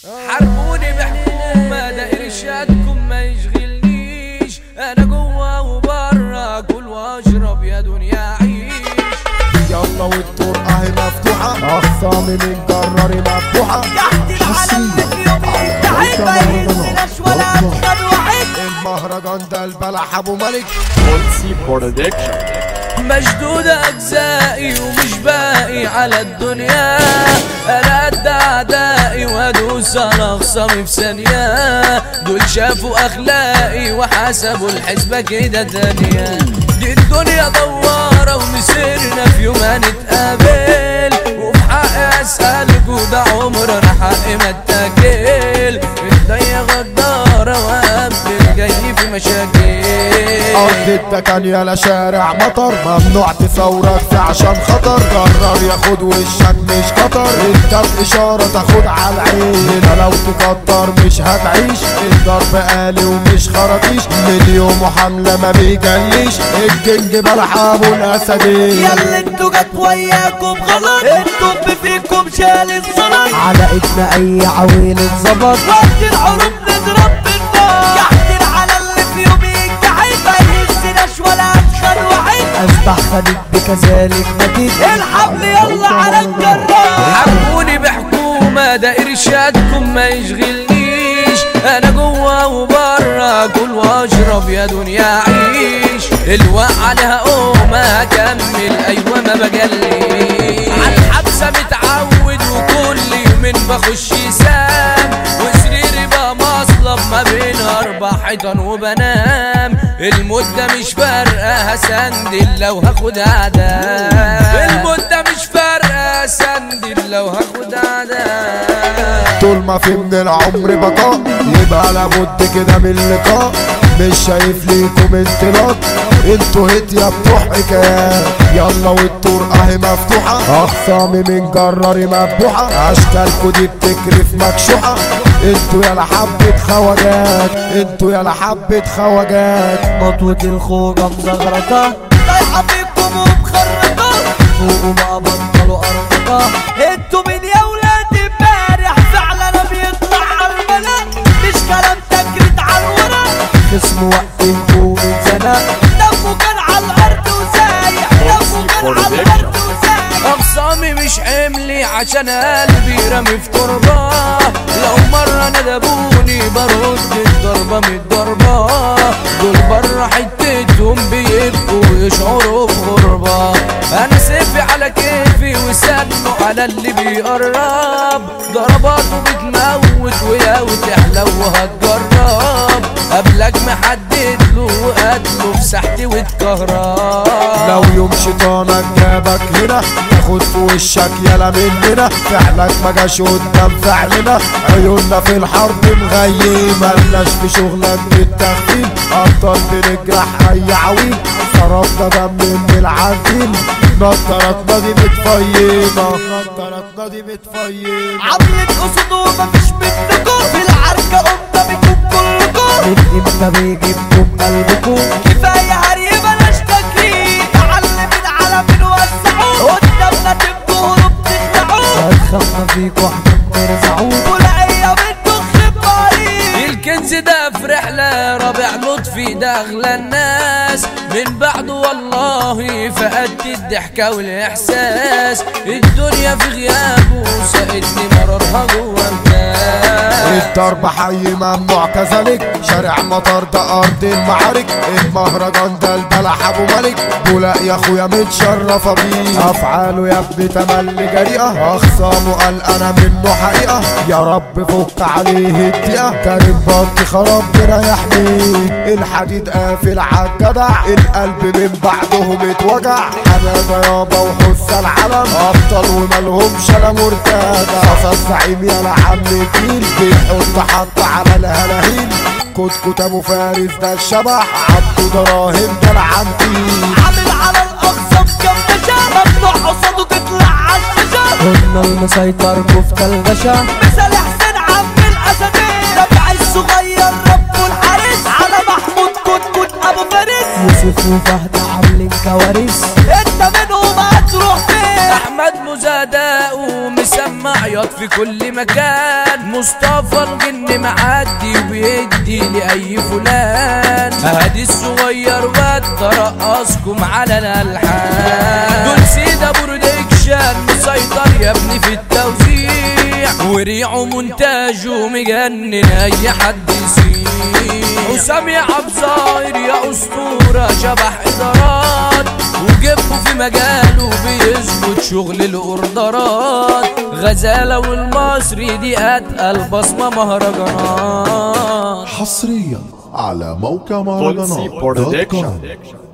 حاربوني بحكومة ده إرشادكم ما يشغلنيش أنا جوا وبرا كل وأشرب يا دنيا عيش يلا والطرقة اهي مفتوحة أخصامي من جراري مفتوحة تحت العالم في يومين تعب ما يهزناش ولا أدخل وحيد المهرجان ده البلح ابو ملك مشدود أجزائي ومش باقي على الدنيا أنا قد أعدائي وأدوس على خصامي في ثانية دول شافوا أخلاقي وحسبوا الحسبة كده تانية دي الدنيا دوارة ومسيرنا في يوم هنتقابل وفي حقي أسألك وده عمرنا حقي ما اتاكل الدنيا غدارة وقبل جاي في مشاكل قضيت كان يالا شارع مطر ممنوع تصورك في عشان خطر قرر ياخد وشك مش خطر انت الاشارة تاخد على العين هنا لو تكتر مش هتعيش الضرب آلي ومش خراطيش مليون محاملة ما بيجليش الجنج بلح ابو الاسدين يلا انتوا جت وياكم غلط انتوا فيكم شال الصلاه على ايدنا اي عويل اتظبط وقت الحروب نضرب بالنار يحتر على اللي في يومين تعب ما يهزناش ولا أدخل وحيد اشبح خليك بكذلك مكيد الحبل يلا على الجرار حبوني بحكومة ده إرشادكم ما يشغلنيش أنا جوا وبرا كل وأشرب يا دنيا عيش الوقع عليها قومة هكمل أيوة ما بجليش عالحبسة متعود وكل يومين بخش سام وسريري بقى مصلب ما بين أربع حيطان وبنام المدة مش فارقة هسندل لو هاخد عدام المدة مش فارقة هسندل لو هاخد عدام طول ما في من العمر بقاء يبقى لابد كده من اللقاء مش شايف ليكم انطلاق انتوا هيت يا بتوع حكايات يلا والطرقة اهي مفتوحة اخصامي من جراري مفتوحة اشكالكوا دي بتكرف مكشوحة انتوا يالا حبة خواجات انتوا يالا حبة خواجات مطوة الخوجة مزغرطة طايحة فيكم ومخرطة فوقوا ما بطلوا أرضك انتوا من يا ولاد امبارح فعلا بيطلع على البلد مش كلام تجريد على الورق خصم وقتكوا من زمان دمه كان على الارض وسايح دمه كان على الارض وسايح أخصامي مش حملي عشان قلبي رمي في تربة لو مرة ندبوني برد الضربة من الضربة دول برا حتتهم بيبقوا ويشعروا بغربة أنا سيفي على كيفي وسنه على اللي بيقرب ضرباته بتموت ولو تحلى وهتجرب قبلك محدد له وقتله في ساحتي واتكهرب لو يوم شيطانك جابك هنا تاخد في وشك يلا مننا فعلك ما جاش قدام فعلنا عيوننا في الحرب مغيمة ملناش في شغلك بالتخفيف ابطال بنجرح اي عويل صرفنا دم من العديل نضارتنا دي متفيمة نضارتنا دي متفيمة عملت اسود ومفيش منكم في العركة قمنا بكم كلكم من امتى بيجيبكم قلبكم كفاية هري بلاش تكريم تعلم العالم نوسعوه قدامنا تبقوا وبتخلعوه هتخافنا فيكوا احنا بنرزعوه والعية منكم خبارين الكنز ده في رحلة رابع لطفي ده أغلى الناس من بعده والله فقدت الضحكة والإحساس الدنيا في غيابه سقتني مرارها جوا الناس الضرب حي ممنوع كذلك شارع مطار ده ارض المعارك المهرجان ده البلح ابو ملك بولاق يا اخويا متشرفه بيه افعاله يا ابني تملي جريئه اخصامه قال انا منه حقيقه يا رب فك عليه الدقيقه كريم بطي خراب يحميه الحديد قافل عالجدع القلب من بعدهم اتوجع حماده يابا وحس العلم ابطال ومالهمش انا مرتجع خاصة الزعيم يا عم الجيل بيحط حط على الهلاهيل كتكوت ابو فارس ده الشبح عبده دراهم ده العنتيل عامل على الاقصى مكمشة ممنوع قصاده تطلع على الشجر قلنا المسيطر كفتة الغشا مثال حسين عم الاسدين ربع الصغير رب الحارس على محمود كتكوت ابو فارس يوسف وفهد عاملين كوارث انت منهم هتروح فين أحمد مزاداء ومسمى معيط في كل مكان مصطفى الجن معدي وبيدي لأي فلان هادي الصغير واترقصكم على الألحان دول سيدا برودكشن مسيطر يا ابني في التوزيع وريعه مونتاجه مجنن اي حد يسيع حسام يا عبزاير يا اسطوره شبح ادارات وجبه في مجاله بيظبط شغل الاوردرات غزاله والمصري دي اتقل بصمه مهرجانات حصريا على موقع Tulsi مهرجانات دوت Production. كوم